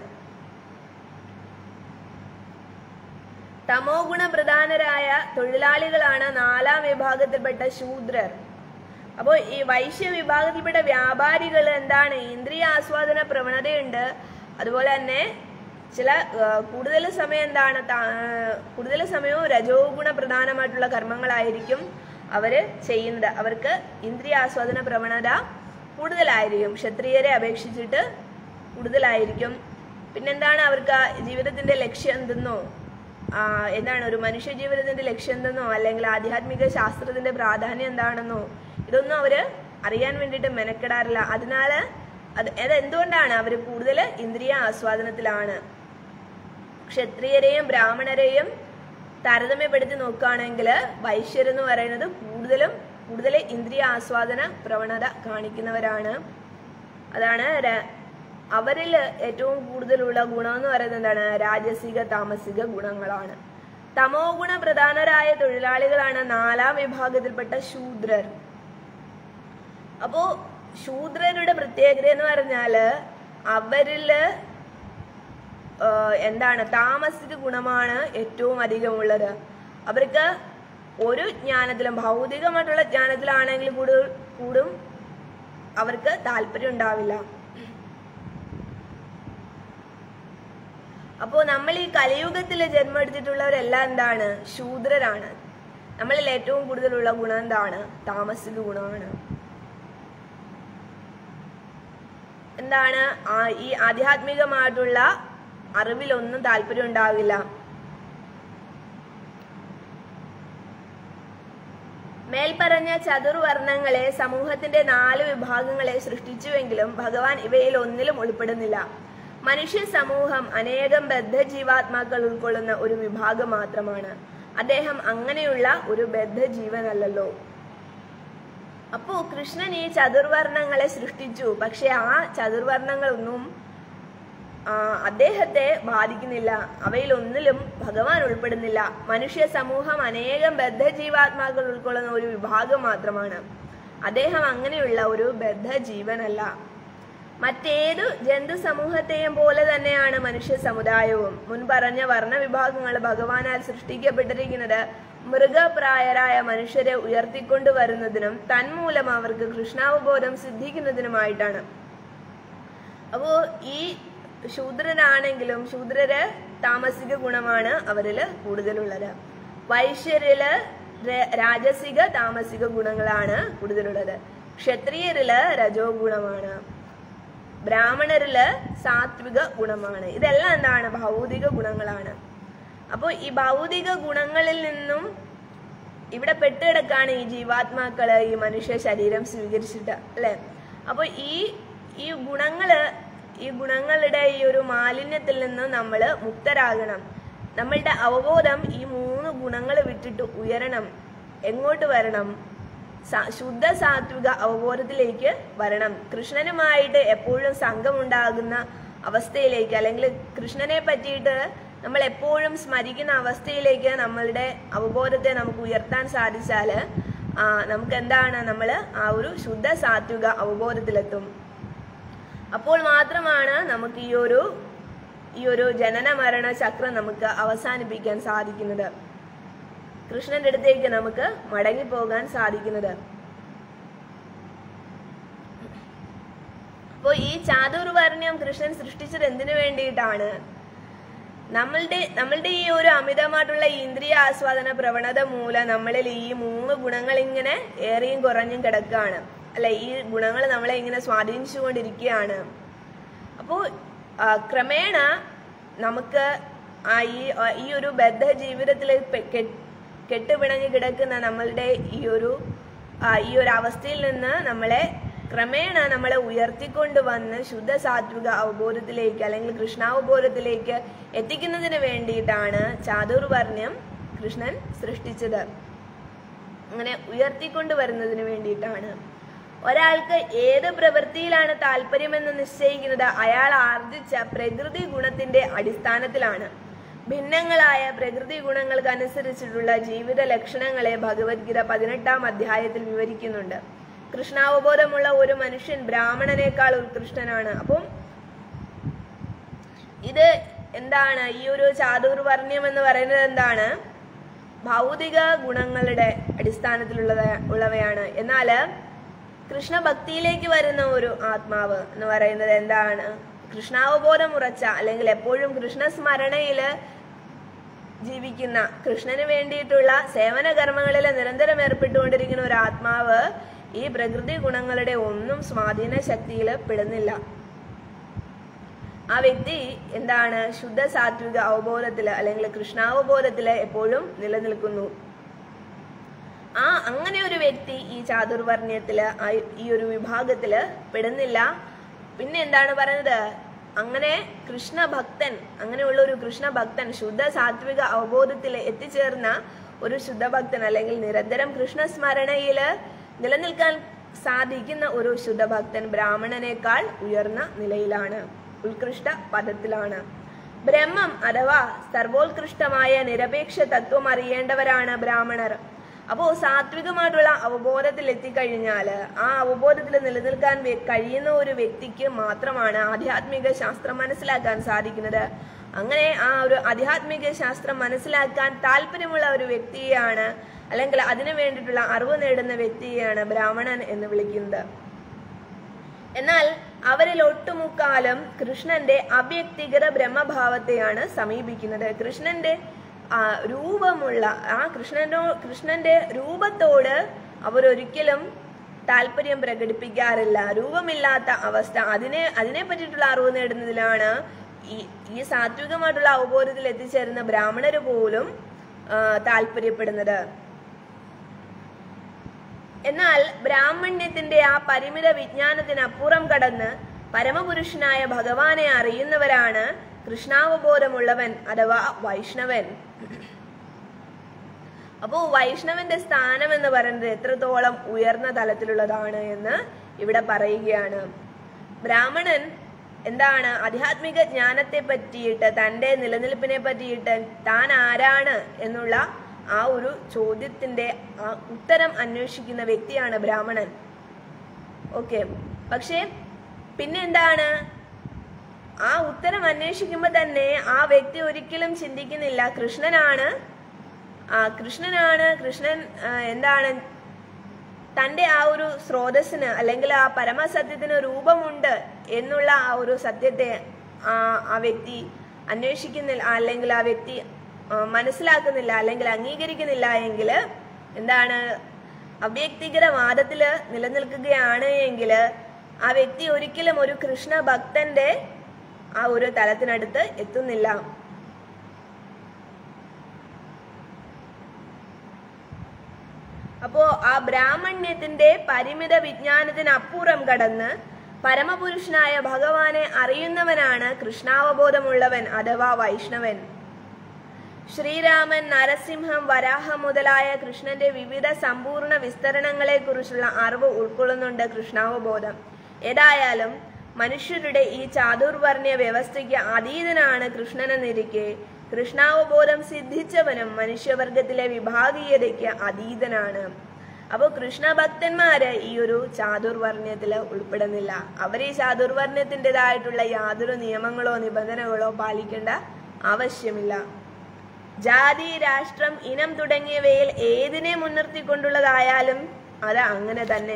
Speaker 1: തമോ ഗുണ പ്രധാനരായ തൊഴിലാളികളാണ് നാലാം വിഭാഗത്തിൽപ്പെട്ട ശൂദ്രർ അപ്പോൾ ഈ വൈശ്യ വിഭാഗത്തിൽപ്പെട്ട വ്യാപാരികൾ എന്താണ് ഇന്ദ്രിയ ആസ്വാദന പ്രവണതയുണ്ട് അതുപോലെ തന്നെ ചില ആ, കൂടുതൽ സമയം എന്താണ് താ- കൂടുതൽ സമയവും രജോ ഗുണ പ്രധാനമായിട്ടുള്ള കർമ്മങ്ങളായിരിക്കും അവര് ചെയ്യുന്നത് അവർക്ക് ഇന്ദ്രിയ ആസ്വാദന പ്രവണത കൂടുതലായിരിക്കും ക്ഷത്രിയരെ അപേക്ഷിച്ചിട്ട് കൂടുതലായിരിക്കും പിന്നെന്താണ് അവർക്ക് ആ ജീവിതത്തിന്റെ ലക്ഷ്യം എന്തെന്നോ ആ, എന്താണ് ഒരു മനുഷ്യ ജീവിതത്തിന്റെ ലക്ഷ്യം എന്തെന്നോ അല്ലെങ്കിൽ ആധ്യാത്മിക ശാസ്ത്രത്തിന്റെ പ്രാധാന്യം എന്താണെന്നോ ഇതൊന്നും അവര് അറിയാൻ വേണ്ടിയിട്ട് മെനക്കെടാറില്ല അതിനാല് അത് അത് എന്തുകൊണ്ടാണ് അവര് കൂടുതൽ ഇന്ദ്രിയ ആസ്വാദനത്തിലാണ് ക്ഷത്രിയരെയും ബ്രാഹ്മണരെയും താരതമ്യപ്പെടുത്തി നോക്കുകയാണെങ്കിൽ വൈശ്യരെന്ന് പറയുന്നത് കൂടുതലും കൂടുതൽ ഇന്ദ്രിയ ആസ്വാദന പ്രവണത കാണിക്കുന്നവരാണ് അതാണ് ര- അവരിൽ ഏറ്റവും കൂടുതലുള്ള ഗുണം എന്ന് പറയുന്നത് എന്താണ് രാജസിക താമസിക ഗുണങ്ങളാണ് തമോ ഗുണ പ്രധാനരായ തൊഴിലാളികളാണ് നാലാം വിഭാഗത്തിൽപ്പെട്ട ശൂദ്രർ അപ്പോ ശൂദ്രരുടെ പ്രത്യേകത എന്ന് പറഞ്ഞാല് അവരില് ആ, എന്താണ് താമസിക ഗുണമാണ് ഏറ്റവും അധികം ഉള്ളത് അവർക്ക് ഒരു ജ്ഞാനത്തിലും ഭൗതികമായിട്ടുള്ള ജ്ഞാനത്തിലാണെങ്കിൽ കൂടു- കൂടും അവർക്ക് താല്പര്യം ഉണ്ടാവില്ല അപ്പോ നമ്മൾ ഈ കലിയുഗത്തിൽ ജന്മെടുത്തിട്ടുള്ളവരെല്ലാം എന്താണ് ശൂദ്രരാണ് നമ്മളിൽ ഏറ്റവും കൂടുതലുള്ള ഗുണം എന്താണ് താമസിക ഗുണമാണ് എന്താണ് ആ ഈ ആധ്യാത്മികമായിട്ടുള്ള അറിവിലൊന്നും താല്പര്യം ഉണ്ടാവില്ല മേൽപ്പറഞ്ഞ ചതുർവർണ്ണങ്ങളെ സമൂഹത്തിന്റെ നാല് വിഭാഗങ്ങളെ സൃഷ്ടിച്ചുവെങ്കിലും ഭഗവാൻ ഇവയിൽ ഒന്നിലും ഉൾപ്പെടുന്നില്ല മനുഷ്യ സമൂഹം അനേകം ബദ്ധജീവാത്മാക്കൾ ഉൾക്കൊള്ളുന്ന ഒരു വിഭാഗം മാത്രമാണ് അദ്ദേഹം അങ്ങനെയുള്ള ഒരു ബദ്ധജീവനല്ലല്ലോ അപ്പോ കൃഷ്ണൻ ഈ ചതുർവർണ്ണങ്ങളെ സൃഷ്ടിച്ചു പക്ഷെ ആ ചതുർവർണ്ണങ്ങളൊന്നും ആ, അദ്ദേഹത്തെ ബാധിക്കുന്നില്ല അവയിൽ ഒന്നിലും ഭഗവാൻ ഉൾപ്പെടുന്നില്ല മനുഷ്യ സമൂഹം അനേകം ബദ്ധജീവാത്മാക്കൾ ഉൾക്കൊള്ളുന്ന ഒരു വിഭാഗം മാത്രമാണ് അദ്ദേഹം അങ്ങനെയുള്ള ഒരു ബദ്ധജീവനല്ല മറ്റേതു ജന്തു സമൂഹത്തെയും പോലെ തന്നെയാണ് മനുഷ്യ സമുദായവും മുൻപറഞ്ഞ വർണ്ണവിഭാഗങ്ങൾ ഭഗവാനാൽ സൃഷ്ടിക്കപ്പെട്ടിരിക്കുന്നത് മൃഗപ്രായരായ മനുഷ്യരെ ഉയർത്തിക്കൊണ്ടുവരുന്നതിനും തന്മൂലം അവർക്ക് കൃഷ്ണാവബോധം സിദ്ധിക്കുന്നതിനുമായിട്ടാണ് അപ്പോ ഈ ശൂദ്രരാണെങ്കിലും ശൂദ്രര് താമസിക ഗുണമാണ് അവരില് കൂടുതലുള്ളത് വൈശ്യരില് ര- രാജസിക താമസിക ഗുണങ്ങളാണ് കൂടുതലുള്ളത് ക്ഷത്രിയരില് രജോ ഗുണമാണ് ബ്രാഹ്മണരില് സാത്വിക ഗുണമാണ് ഇതെല്ലാം എന്താണ് ഭൗതിക ഗുണങ്ങളാണ് അപ്പോൾ ഈ ഭൗതിക ഗുണങ്ങളിൽ നിന്നും ഇവിടെ പെട്ടുകിടക്കാണ് ഈ ജീവാത്മാക്കള് ഈ മനുഷ്യ ശരീരം സ്വീകരിച്ചിട്ട് അല്ലെ അപ്പൊ ഈ ഈ ഗുണങ്ങള് ഈ ഗുണങ്ങളുടെ ഈ ഒരു മാലിന്യത്തിൽ നിന്ന് നമ്മൾ മുക്തരാകണം നമ്മളുടെ അവബോധം ഈ മൂന്ന് ഗുണങ്ങൾ വിട്ടിട്ട് ഉയരണം എങ്ങോട്ട് വരണം സ- ശുദ്ധ സാത്വിക അവബോധത്തിലേക്ക് വരണം കൃഷ്ണനുമായിട്ട് എപ്പോഴും സംഘമുണ്ടാകുന്ന അവസ്ഥയിലേക്ക് അല്ലെങ്കിൽ കൃഷ്ണനെ പറ്റിയിട്ട് നമ്മൾ എപ്പോഴും സ്മരിക്കുന്ന അവസ്ഥയിലേക്ക് നമ്മളുടെ അവബോധത്തെ നമുക്ക് ഉയർത്താൻ സാധിച്ചാല് ആ നമുക്ക് എന്താണ് നമ്മൾ ആ ഒരു ശുദ്ധ സാത്വിക അവബോധത്തിലെത്തും അപ്പോൾ മാത്രമാണ് നമുക്ക് ഈ ഒരു ഈ ഒരു ജനന മരണ ചക്രം നമുക്ക് അവസാനിപ്പിക്കാൻ സാധിക്കുന്നത് കൃഷ്ണന്റെ അടുത്തേക്ക് നമുക്ക് മടങ്ങിപ്പോകാൻ സാധിക്കുന്നത് അപ്പോൾ ഈ ചാതുർവർണ്ണ്യം കൃഷ്ണൻ സൃഷ്ടിച്ചത് എന്തിനു വേണ്ടിയിട്ടാണ് നമ്മളുടെ നമ്മളുടെ ഈ ഒരു അമിതമായിട്ടുള്ള ഇന്ദ്രിയ ആസ്വാദന പ്രവണത മൂലം നമ്മളിൽ ഈ മൂന്ന് ഗുണങ്ങൾ ഇങ്ങനെ ഏറിയും കുറഞ്ഞും കിടക്കുകയാണ് അല്ലെ ഈ ഗുണങ്ങൾ നമ്മളെ ഇങ്ങനെ സ്വാധീനിച്ചുകൊണ്ടിരിക്കുകയാണ് അപ്പോൾ ക്രമേണ നമുക്ക് ആ ഈ ആ ഈ ഒരു ബദ്ധ ജീവിതത്തിൽ പെ- കെ- കെട്ടുപിണഞ്ഞ് കിടക്കുന്ന നമ്മളുടെ ഈ ഒരു ആ, ഈ ഒരു അവസ്ഥയിൽ നിന്ന് നമ്മളെ ക്രമേണ നമ്മളെ ഉയർത്തിക്കൊണ്ട് വന്ന് ശുദ്ധ സാത്വിക അവബോധത്തിലേക്ക് അല്ലെങ്കിൽ കൃഷ്ണാവബോധത്തിലേക്ക് എത്തിക്കുന്നതിന് വേണ്ടിയിട്ടാണ് ചാതുർവർണ്ണ്യം കൃഷ്ണൻ സൃഷ്ടിച്ചത് അങ്ങനെ ഉയർത്തിക്കൊണ്ട് വരുന്നതിന് വേണ്ടിയിട്ടാണ് ഒരാൾക്ക് ഏത് പ്രവൃത്തിയിലാണ് താല്പര്യമെന്ന് നിശ്ചയിക്കുന്നത് അയാൾ ആർജിച്ച പ്രകൃതി ഗുണത്തിന്റെ അടിസ്ഥാനത്തിലാണ് ഭിന്നങ്ങളായ പ്രകൃതി ഗുണങ്ങൾക്കനുസരിച്ചിട്ടുള്ള ജീവിത ലക്ഷണങ്ങളെ ഭഗവത്ഗീത പതിനെട്ടാം അധ്യായത്തിൽ വിവരിക്കുന്നുണ്ട് കൃഷ്ണാവബോധമുള്ള ഒരു മനുഷ്യൻ ബ്രാഹ്മണനേക്കാൾ ഉത്കൃഷ്ടനാണ് അപ്പം ഇത് എന്താണ് ഈ ഒരു ചാതുർവർണ്ണ്യം എന്ന് പറയുന്നത് എന്താണ് ഭൗതിക ഗുണങ്ങളുടെ അടിസ്ഥാനത്തിലുള്ളത് ഉള്ളവയാണ് എന്നാൽ കൃഷ്ണഭക്തിയിലേക്ക് വരുന്ന ഒരു ആത്മാവ് എന്ന് പറയുന്നത് എന്താണ് കൃഷ്ണാവബോധം ഉറച്ച അല്ലെങ്കിൽ എപ്പോഴും കൃഷ്ണസ്മരണയില് ജീവിക്കുന്ന കൃഷ്ണന് വേണ്ടിയിട്ടുള്ള സേവന കർമ്മങ്ങളിൽ നിരന്തരം ഏർപ്പെട്ടുകൊണ്ടിരിക്കുന്ന ഒരു ആത്മാവ് ഈ പ്രകൃതി ഗുണങ്ങളുടെ ഒന്നും സ്വാധീന ശക്തിയിൽ പെടുന്നില്ല ആ വ്യക്തി എന്താണ് ശുദ്ധ സാത്വിക അവബോധത്തില് അല്ലെങ്കിൽ കൃഷ്ണാവബോധത്തില് എപ്പോഴും നിലനിൽക്കുന്നു ആ അങ്ങനെ ഒരു വ്യക്തി ഈ ചാതുർവർണ്ണ്യത്തില് ആ ഈ ഒരു വിഭാഗത്തില് പെടുന്നില്ല പിന്നെ എന്താണ് പറയുന്നത് അങ്ങനെ കൃഷ്ണഭക്തൻ അങ്ങനെയുള്ള ഒരു കൃഷ്ണഭക്തൻ ശുദ്ധ സാത്വിക അവബോധത്തിൽ എത്തിച്ചേർന്ന ഒരു ശുദ്ധഭക്തൻ അല്ലെങ്കിൽ നിരന്തരം കൃഷ്ണസ്മരണയില് നിലനിൽക്കാൻ സാധിക്കുന്ന ഒരു ശുദ്ധഭക്തൻ ബ്രാഹ്മണനേക്കാൾ ഉയർന്ന നിലയിലാണ് ഉത്കൃഷ്ട പദത്തിലാണ് ബ്രഹ്മം അഥവാ സർവോത്കൃഷ്ടമായ നിരപേക്ഷ തത്വം അറിയേണ്ടവരാണ് ബ്രാഹ്മണർ അപ്പോ സാത്വികമായിട്ടുള്ള അവബോധത്തിൽ എത്തിക്കഴിഞ്ഞാൽ ആ അവബോധത്തിൽ നിലനിൽക്കാൻ വെ- കഴിയുന്ന ഒരു വ്യക്തിക്ക് മാത്രമാണ് ആധ്യാത്മിക ശാസ്ത്രം മനസ്സിലാക്കാൻ സാധിക്കുന്നത് അങ്ങനെ ആ ഒരു ആധ്യാത്മിക ശാസ്ത്രം മനസ്സിലാക്കാൻ താല്പര്യമുള്ള ഒരു വ്യക്തിയെയാണ് അല്ലെങ്കിൽ അതിനു വേണ്ടിയിട്ടുള്ള അറിവ് നേടുന്ന വ്യക്തിയെയാണ് ബ്രാഹ്മണൻ എന്ന് വിളിക്കുന്നത് എന്നാൽ അവരിൽ ഒട്ടുമുക്കാലും കൃഷ്ണന്റെ അവ്യക്തിഗത ബ്രഹ്മഭാവത്തെയാണ് സമീപിക്കുന്നത് കൃഷ്ണന്റെ ആ, രൂപമുള്ള ആ കൃഷ്ണനോ കൃഷ്ണന്റെ രൂപത്തോട് അവരൊരിക്കലും താല്പര്യം പ്രകടിപ്പിക്കാറില്ല രൂപമില്ലാത്ത അവസ്ഥ അതിനെ അതിനെ പറ്റിയിട്ടുള്ള അറിവ് നേടുന്നതിലാണ് ഈ ഈ സാത്വികമായിട്ടുള്ള അവബോധത്തിൽ എത്തിച്ചേരുന്ന ബ്രാഹ്മണര് പോലും ആ, താല്പര്യപ്പെടുന്നത് എന്നാൽ ബ്രാഹ്മണ്യത്തിന്റെ ആ പരിമിത വിജ്ഞാനത്തിനപ്പുറം കടന്ന് പരമപുരുഷനായ ഭഗവാനെ അറിയുന്നവരാണ് കൃഷ്ണാവബോധമുള്ളവൻ അഥവാ വൈഷ്ണവൻ അപ്പോ വൈഷ്ണവന്റെ സ്ഥാനം എന്ന് പറയുന്നത് എത്രത്തോളം ഉയർന്ന തലത്തിലുള്ളതാണ് എന്ന് ഇവിടെ പറയുകയാണ് ബ്രാഹ്മണൻ എന്താണ് ആധ്യാത്മിക ജ്ഞാനത്തെ പറ്റിയിട്ട് തന്റെ നിലനിൽപ്പിനെ പറ്റിയിട്ട് താൻ ആരാണ് എന്നുള്ള ആ ഒരു ചോദ്യത്തിന്റെ ആ ഉത്തരം അന്വേഷിക്കുന്ന വ്യക്തിയാണ് ബ്രാഹ്മണൻ ഓക്കെ പക്ഷേ പിന്നെ എന്താണ് ആ ഉത്തരം അന്വേഷിക്കുമ്പോൾ തന്നെ ആ വ്യക്തി ഒരിക്കലും ചിന്തിക്കുന്നില്ല കൃഷ്ണനാണ് ആ കൃഷ്ണനാണ് കൃഷ്ണൻ ആ, എന്താണ് തന്റെ ആ ഒരു സ്രോതസ്സിന് അല്ലെങ്കിൽ ആ പരമസത്യത്തിന് രൂപമുണ്ട് എന്നുള്ള ആ ഒരു സത്യത്തെ ആ ആ വ്യക്തി അന്വേഷിക്കുന്നില്ല അല്ലെങ്കിൽ ആ വ്യക്തി ആ, മനസ്സിലാക്കുന്നില്ല അല്ലെങ്കിൽ അംഗീകരിക്കുന്നില്ല എങ്കിൽ എന്താണ് അവ്യക്തിഗത വാദത്തില് നിലനിൽക്കുകയാണ് എങ്കിൽ ആ വ്യക്തി ഒരിക്കലും ഒരു കൃഷ്ണ ഭക്തന്റെ ആ ഒരു തലത്തിനടുത്ത് എത്തുന്നില്ല അപ്പോ ആ ബ്രാഹ്മണ്യത്തിന്റെ പരിമിത വിജ്ഞാനത്തിനപ്പുറം കടന്ന് പരമപുരുഷനായ ഭഗവാനെ അറിയുന്നവനാണ് കൃഷ്ണാവബോധമുള്ളവൻ അഥവാ വൈഷ്ണവൻ ശ്രീരാമൻ നരസിംഹം വരാഹം മുതലായ കൃഷ്ണന്റെ വിവിധ സമ്പൂർണ്ണ വിസ്തരണങ്ങളെ കുറിച്ചുള്ള അറിവ് ഉൾക്കൊള്ളുന്നുണ്ട് കൃഷ്ണാവബോധം ഏതായാലും മനുഷ്യരുടെ ഈ ചാതുർവർണ്ണ്യ വ്യവസ്ഥയ്ക്ക് അതീതനാണ് കൃഷ്ണനെന്നിരിക്കെ കൃഷ്ണാവബോധം സിദ്ധിച്ചവനും മനുഷ്യവർഗത്തിലെ വിഭാഗീയതയ്ക്ക് അതീതനാണ് അപ്പോൾ കൃഷ്ണഭക്തന്മാര് ഈ ഒരു ചാതുർവർണ്ണയത്തിൽ ഉൾപ്പെടുന്നില്ല അവർ ഈ ചാതുർവർണ്ണയത്തിൻ്റെതായിട്ടുള്ള യാതൊരു നിയമങ്ങളോ നിബന്ധനകളോ പാലിക്കേണ്ട ആവശ്യമില്ല ജാതി രാഷ്ട്രം ഇനം തുടങ്ങിയവയിൽ ഏതിനെ മുൻനിർത്തിക്കൊണ്ടുള്ളതായാലും അത് അങ്ങനെ തന്നെ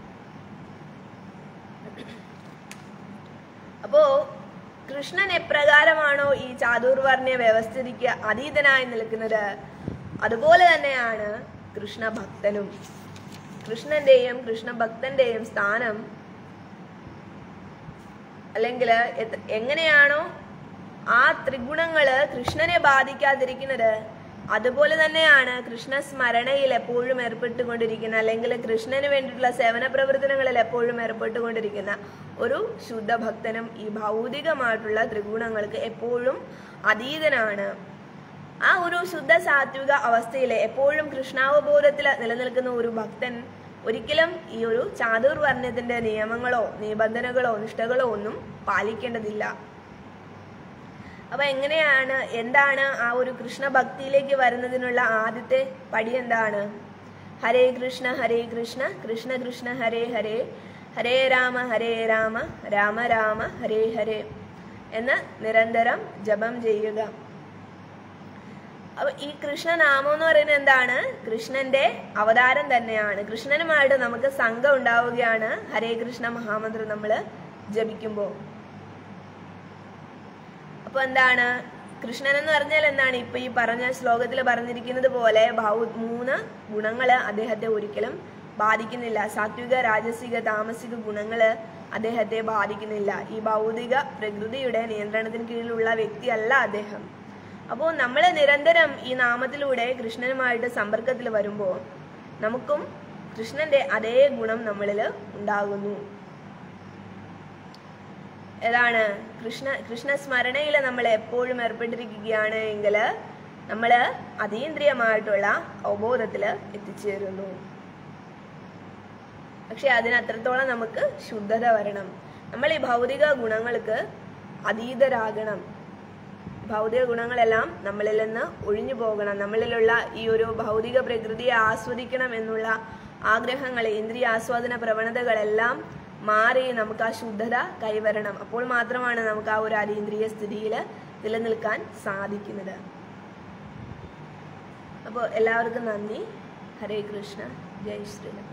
Speaker 1: അപ്പോ കൃഷ്ണൻ എപ്രകാരമാണോ ഈ ചാതുർവർണ്ണയ വ്യവസ്ഥിതിക്ക് അതീതനായി നിൽക്കുന്നത് അതുപോലെ തന്നെയാണ് കൃഷ്ണഭക്തനും കൃഷ്ണന്റെയും കൃഷ്ണഭക്തന്റെയും സ്ഥാനം അല്ലെങ്കിൽ എങ്ങനെയാണോ ആ ത്രിഗുണങ്ങള് കൃഷ്ണനെ ബാധിക്കാതിരിക്കുന്നത് അതുപോലെ തന്നെയാണ് കൃഷ്ണ സ്മരണയിൽ എപ്പോഴും ഏർപ്പെട്ടുകൊണ്ടിരിക്കുന്ന അല്ലെങ്കിൽ കൃഷ്ണന് വേണ്ടിയിട്ടുള്ള സേവന പ്രവർത്തനങ്ങളിൽ എപ്പോഴും ഏർപ്പെട്ടുകൊണ്ടിരിക്കുന്ന ഒരു ശുദ്ധഭക്തനും ഈ ഭൗതികമായിട്ടുള്ള ത്രിഗുണങ്ങൾക്ക് എപ്പോഴും അതീതനാണ് ആ ഒരു ശുദ്ധ സാത്വിക അവസ്ഥയിൽ എപ്പോഴും കൃഷ്ണാവബോധത്തിൽ നിലനിൽക്കുന്ന ഒരു ഭക്തൻ ഒരിക്കലും ഈ ഒരു ചാതുർവർണ്ണയത്തിന്റെ നിയമങ്ങളോ നിബന്ധനകളോ നിഷ്ഠകളോ ഒന്നും പാലിക്കേണ്ടതില്ല അപ്പൊ എങ്ങനെയാണ് എന്താണ് ആ ഒരു കൃഷ്ണ ഭക്തിയിലേക്ക് വരുന്നതിനുള്ള ആദ്യത്തെ പടി എന്താണ് ഹരേ കൃഷ്ണ ഹരേ കൃഷ്ണ കൃഷ്ണ കൃഷ്ണ ഹരേ ഹരേ ഹരേ രാമ ഹരേ രാമ രാമ രാമ ഹരേ ഹരേ എന്ന് നിരന്തരം ജപം ചെയ്യുക അപ്പൊ ഈ കൃഷ്ണനാമം എന്ന് പറയുന്നത് എന്താണ് കൃഷ്ണന്റെ അവതാരം തന്നെയാണ് കൃഷ്ണനുമായിട്ട് നമുക്ക് സംഘം ഉണ്ടാവുകയാണ് ഹരേ കൃഷ്ണ മഹാമന്ത്രം നമ്മൾ ജപിക്കുമ്പോൾ അപ്പൊ എന്താണ് കൃഷ്ണൻ എന്ന് പറഞ്ഞാൽ എന്താണ് ഇപ്പൊ ഈ പറഞ്ഞ ശ്ലോകത്തിൽ പറഞ്ഞിരിക്കുന്നത് പോലെ ഭൗ മൂന്ന് ഗുണങ്ങള് അദ്ദേഹത്തെ ഒരിക്കലും ബാധിക്കുന്നില്ല സാത്വിക രാജസിക താമസിക ഗുണങ്ങള് അദ്ദേഹത്തെ ബാധിക്കുന്നില്ല ഈ ഭൗതിക പ്രകൃതിയുടെ നിയന്ത്രണത്തിന് കീഴിലുള്ള വ്യക്തിയല്ല അദ്ദേഹം അപ്പോൾ നമ്മൾ നിരന്തരം ഈ നാമത്തിലൂടെ കൃഷ്ണനുമായിട്ട് സമ്പർക്കത്തിൽ വരുമ്പോൾ നമുക്കും കൃഷ്ണന്റെ അതേ ഗുണം നമ്മളിൽ ഉണ്ടാകുന്നു ഏതാണ് കൃഷ്ണ കൃഷ്ണ സ്മരണയിൽ നമ്മൾ എപ്പോഴും ഏർപ്പെട്ടിരിക്കുകയാണ് എങ്കിൽ നമ്മൾ അതീന്ദ്രിയമായിട്ടുള്ള അവബോധത്തിൽ എത്തിച്ചേരുന്നു പക്ഷെ അതിന് അത്രത്തോളം നമുക്ക് ശുദ്ധത വരണം നമ്മൾ ഈ ഭൗതിക ഗുണങ്ങൾക്ക് അതീതരാകണം ഭൗതിക ഗുണങ്ങളെല്ലാം നമ്മളിൽ നിന്ന് ഒഴിഞ്ഞു പോകണം നമ്മളിലുള്ള ഈ ഒരു ഭൗതിക പ്രകൃതിയെ ആസ്വദിക്കണം എന്നുള്ള ആഗ്രഹങ്ങൾ ഇന്ദ്രിയ ആസ്വാദന പ്രവണതകളെല്ലാം മാറി നമുക്ക് ആ ശുദ്ധത കൈവരണം അപ്പോൾ മാത്രമാണ് നമുക്ക് ആ ഒരു അതീന്ദ്രിയ സ്ഥിതിയിൽ നിലനിൽക്കാൻ സാധിക്കുന്നത് അപ്പോൾ എല്ലാവർക്കും നന്ദി ഹരേ കൃഷ്ണ ജയ് ശ്രീരാം